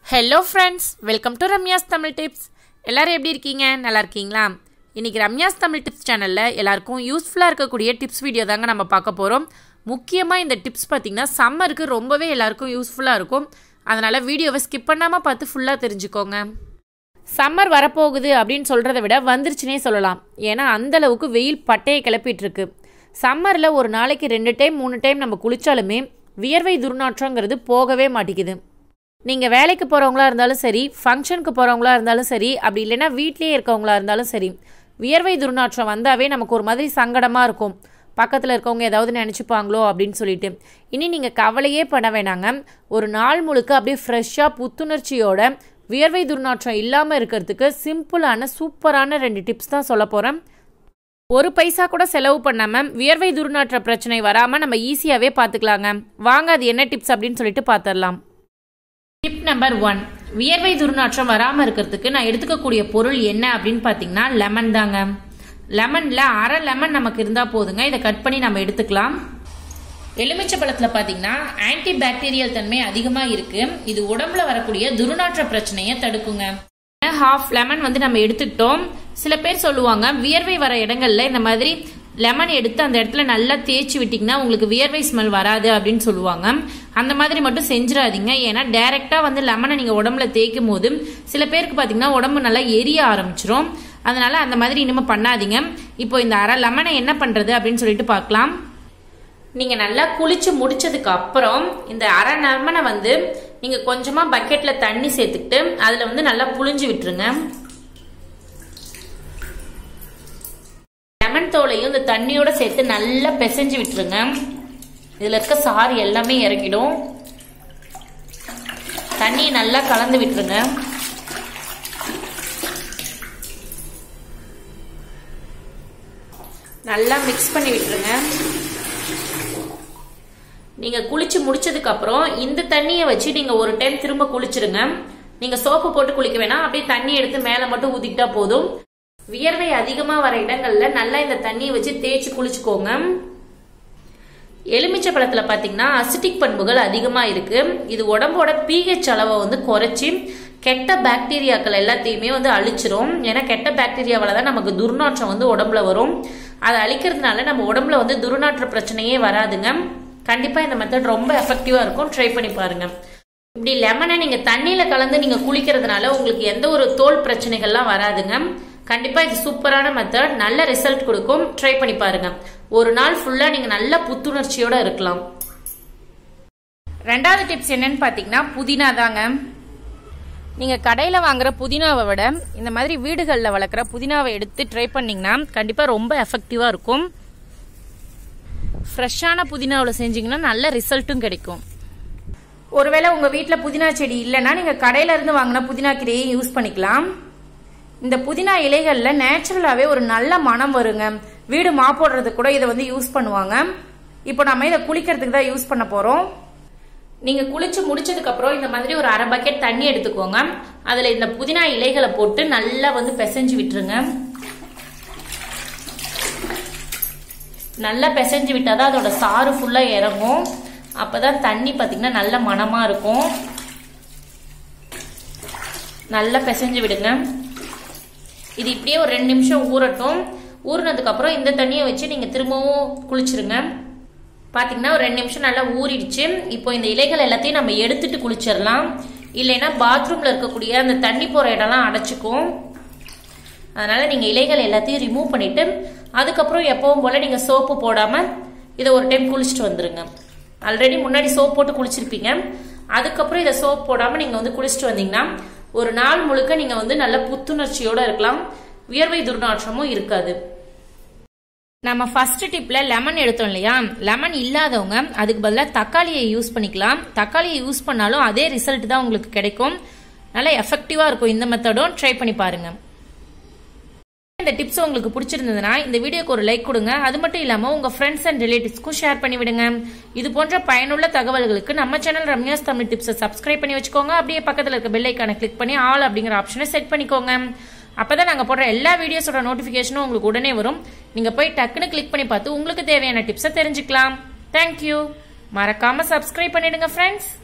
hello friends welcome to Ramya's Tamil tips எல்லாரும் எப்படி இருக்கீங்க நல்லா இருக்கீங்களா இன்றைக்கி ரம்யாஸ் தமிழ் டிப்ஸ் சேனலில் எல்லாருக்கும் யூஸ்ஃபுல்லாக இருக்கக்கூடிய டிப்ஸ் வீடியோ தாங்க நம்ம பார்க்க போகிறோம் முக்கியமாக இந்த டிப்ஸ் பார்த்திங்கன்னா சம்மருக்கு ரொம்பவே எல்லாருக்கும் யூஸ்ஃபுல்லாக இருக்கும் அதனால் வீடியோவை ஸ்கிப் பண்ணாமல் பார்த்து ஃபுல்லாக தெரிஞ்சுக்கோங்க சம்மர் வரப்போகுது அப்படின்னு சொல்கிறத விட வந்துருச்சுனே சொல்லலாம் ஏன்னா அந்தளவுக்கு வெயில் பட்டையை கிளப்பிட்டு இருக்கு சம்மரில் ஒரு நாளைக்கு ரெண்டு டைம் மூணு டைம் நம்ம குளித்தாலுமே வியர்வை துர்நாற்றங்கிறது போகவே மாட்டேங்குது நீங்கள் வேலைக்கு போகிறவங்களா இருந்தாலும் சரி ஃபங்க்ஷனுக்கு போகிறவங்களா இருந்தாலும் சரி அப்படி இல்லைன்னா வீட்லேயே இருக்கவங்களா இருந்தாலும் சரி வியர்வை துர்நாற்றம் வந்தாவே நமக்கு ஒரு மாதிரி சங்கடமாக இருக்கும் பக்கத்தில் இருக்கவங்க ஏதாவது நினச்சிப்பாங்களோ அப்படின்னு சொல்லிட்டு இனி நீங்கள் கவலையே பண்ண வேணாங்க ஒரு நாள் முழுக்க அப்படியே ஃப்ரெஷ்ஷாக புத்துணர்ச்சியோட வியர்வை துர்நாற்றம் இல்லாமல் இருக்கிறதுக்கு சிம்பிளான சூப்பரான ரெண்டு டிப்ஸ் தான் சொல்ல போகிறேன் ஒரு பைசா கூட செலவு பண்ணாமல் வியர்வை துர்நாற்ற பிரச்சனை வராமல் நம்ம ஈஸியாகவே பார்த்துக்கலாங்க வாங்க அது என்ன டிப்ஸ் அப்படின்னு சொல்லிட்டு பார்த்துடலாம் டிப் நம்பர் ஒன் வியர்வை துர்நாற்றம் வராமல் இருக்கிறதுக்கு நான் எடுத்துக்கக்கூடிய பொருள் என்ன அப்படின்னு பார்த்தீங்கன்னா லெமன் தாங்க லெமனில் அரை லெமன் நமக்கு இருந்தால் போதுங்க இதை கட் பண்ணி நம்ம எடுத்துக்கலாம் எலுமிச்சை பழத்தில் பார்த்தீங்கன்னா ஆன்டி பாக்டீரியல் தன்மை அதிகமாக இருக்கு இது உடம்புல வரக்கூடிய துர்நாற்ற பிரச்சனையை தடுக்குங்க ஹாஃப் லெமன் வந்து நம்ம எடுத்துக்கிட்டோம் சில பேர் சொல்லுவாங்க வியர்வை வர இடங்கள்ல இந்த மாதிரி லெமன் எடுத்து அந்த இடத்துல நல்லா தேய்ச்சி விட்டிங்கன்னா உங்களுக்கு வியர்வை ஸ்மெல் வராது அப்படின்னு சொல்லுவாங்க அந்த மாதிரி மட்டும் செஞ்சிடாதீங்க ஏன்னா டைரெக்டாக வந்து லெமனை நீங்கள் உடம்புல தேய்க்கும் போது சில பேருக்கு பார்த்தீங்கன்னா உடம்பு நல்லா எரிய ஆரம்பிச்சிரும் அதனால அந்த மாதிரி இனிமேல் பண்ணாதீங்க இப்போ இந்த அரை லெமனை என்ன பண்ணுறது அப்படின்னு சொல்லிட்டு பார்க்கலாம் நீங்கள் நல்லா குளிச்சு முடிச்சதுக்கு அப்புறம் இந்த அரை லெமனை வந்து நீங்கள் கொஞ்சமாக பக்கெட்டில் தண்ணி சேர்த்துக்கிட்டு அதில் வந்து நல்லா புழிஞ்சு விட்டுருங்க லெமன் தோலையும் இந்த தண்ணியோட சேர்த்து நல்லா பிசைஞ்சு விட்டுருங்க இதில் இருக்க சாறு எல்லாமே இறங்கிடும் தண்ணியை நல்லா கலந்து விட்டுருங்க நல்லா மிக்ஸ் பண்ணி விட்டுருங்க நீங்க குளிச்சு முடிச்சதுக்கு அப்புறம் இந்த தண்ணியை வச்சு நீங்க ஒரு டைம் திரும்ப குளிச்சிருங்க நீங்க சோப்பு போட்டு குளிக்க வேணாம் அப்படியே தண்ணி எடுத்து மேல மட்டும் ஊத்திக்கிட்டா போதும் வியர்வை அதிகமா வர இடங்கள்ல நல்லா இந்த தண்ணியை வச்சு தேய்ச்சி குளிச்சுக்கோங்க எலுமிச்சை பழத்துல பாத்தீங்கன்னா அசிட்டிக் பண்புகள் அதிகமா இருக்கு இது உடம்போட பிஹெச் அளவை வந்து குறைச்சி கெட்ட பாக்டீரியாக்கள் எல்லாத்தையுமே வந்து அழிச்சிரும் ஏன்னா கெட்ட பாக்டீரியாவால தான் நமக்கு துர்நாற்றம் வந்து உடம்புல வரும் அதை அழிக்கிறதுனால நம்ம உடம்புல வந்து துர்நாற்ற பிரச்சனையே வராதுங்க கண்டிப்பா இந்த மெத்தட் ரொம்ப எஃபெக்டிவா இருக்கும் ட்ரை பண்ணி பாருங்க இப்படி லெமனை நீங்க தண்ணியில கலந்து நீங்க குளிக்கிறதுனால உங்களுக்கு எந்த ஒரு தோல் பிரச்சனைகள்லாம் வராதுங்க கண்டிப்பா இது சூப்பரான மெத்தட் நல்ல ரிசல்ட் கொடுக்கும் ட்ரை பண்ணி பாருங்க ஒரு நாள் ஃபுல்லா நீங்க நல்ல புத்துணர்ச்சியோட இருக்கலாம் ரெண்டாவது டிப்ஸ் என்னன்னு பாத்தீங்கன்னா புதினா தாங்க நீங்க கடையில வாங்குற புதினாவை விட இந்த மாதிரி வீடுகளில் வளர்க்குற புதினாவை எடுத்து ட்ரை பண்ணீங்கன்னா கண்டிப்பா ரொம்ப எஃபெக்டிவா இருக்கும் ஃப்ரெஷ்ஷான புதினாவில் செஞ்சீங்கன்னா நல்ல ரிசல்ட்டும் கிடைக்கும் ஒருவேளை உங்கள் வீட்டில் புதினா செடி இல்லைன்னா நீங்கள் கடையில இருந்து வாங்கின புதினா கீரையை யூஸ் பண்ணிக்கலாம் இந்த புதினா இலைகளில் நேச்சுரலாகவே ஒரு நல்ல மனம் வருங்க வீடு மாப்போடுறது கூட இதை வந்து யூஸ் பண்ணுவாங்க இப்போ நம்ம இதை குளிக்கிறதுக்கு தான் யூஸ் பண்ண போகிறோம் நீங்கள் குளிச்சு முடிச்சதுக்கு அப்புறம் இந்த மாதிரி ஒரு அரை பக்கெட் தண்ணி எடுத்துக்கோங்க அதில் இந்த புதினா இலைகளை போட்டு நல்லா வந்து பிசைஞ்சு விட்டுருங்க நல்லா பிசைஞ்சு விட்டாதான் அதோட சாறு ஃபுல்லாக இறங்கும் அப்போதான் தண்ணி பார்த்தீங்கன்னா நல்ல மனமாக இருக்கும் நல்லா பிசைஞ்சு விடுங்க இது இப்படியே ஒரு ரெண்டு நிமிஷம் ஊறட்டும் ஊறினதுக்கு அப்புறம் இந்த தண்ணியை வச்சு நீங்கள் திரும்பவும் குளிச்சிருங்க பார்த்தீங்கன்னா ஒரு ரெண்டு நிமிஷம் நல்லா ஊறிடுச்சு இப்போ இந்த இலைகள் எல்லாத்தையும் நம்ம எடுத்துட்டு குளிச்சிடலாம் இல்லைன்னா பாத்ரூமில் இருக்கக்கூடிய அந்த தண்ணி போகிற இடம்லாம் அடைச்சிக்கும் அதனால நீங்க இலைகள் எல்லாத்தையும் ரிமூவ் பண்ணிட்டு அதுக்கப்புறம் எப்பவும் போல நீங்க சோப்பு போடாம இதை ஒரு டைம் குளிச்சுட்டு வந்துருங்க ஆல்ரெடி முன்னாடி சோப் போட்டு குளிச்சிருப்பீங்க அதுக்கப்புறம் இதை சோப் போடாம நீங்க வந்து குளிச்சுட்டு வந்தீங்கன்னா ஒரு நாள் முழுக்க நீங்க வந்து நல்ல புத்துணர்ச்சியோட இருக்கலாம் வியர்வை துர்நாற்றமும் இருக்காது நம்ம ஃபர்ஸ்ட் டிப்ல லெமன் எடுத்தோம் இல்லையா லெமன் இல்லாதவங்க அதுக்கு பதிலாக தக்காளியை யூஸ் பண்ணிக்கலாம் தக்காளியை யூஸ் பண்ணாலும் அதே ரிசல்ட் தான் உங்களுக்கு கிடைக்கும் நல்லா எஃபெக்டிவா இருக்கும் இந்த மெத்தடும் ட்ரை பண்ணி பாருங்க இந்த டிப்ஸ் உங்களுக்கு பிடிச்சிருந்ததுன்னா இந்த வீடியோக்கு ஒரு லைக் கொடுங்க அது மட்டும் இல்லாம உங்க ஃப்ரெண்ட்ஸ் அண்ட் ரிலேட்டிவ்ஸ்க்கும் ஷேர் பண்ணி விடுங்க இது போன்ற பயனுள்ள தகவல்களுக்கு நம்ம சேனல் ரம்யாஸ் தமிழ் டிப்ஸை சப்ஸ்கிரைப் பண்ணி வச்சுக்கோங்க அப்படியே பக்கத்தில் இருக்க பெல் ஐக்கானை கிளிக் பண்ணி ஆல் அப்படிங்கிற ஆப்ஷனை செட் பண்ணிக்கோங்க அப்பதான் நாங்க போடுற எல்லா வீடியோஸோட நோட்டிபிகேஷனும் உங்களுக்கு உடனே வரும் நீங்க போய் டக்குன்னு கிளிக் பண்ணி பார்த்து உங்களுக்கு தேவையான டிப்ஸை தெரிஞ்சுக்கலாம் தேங்க்யூ மறக்காம சப்ஸ்கிரைப் பண்ணிடுங்க ஃப்ரெண்ட்ஸ்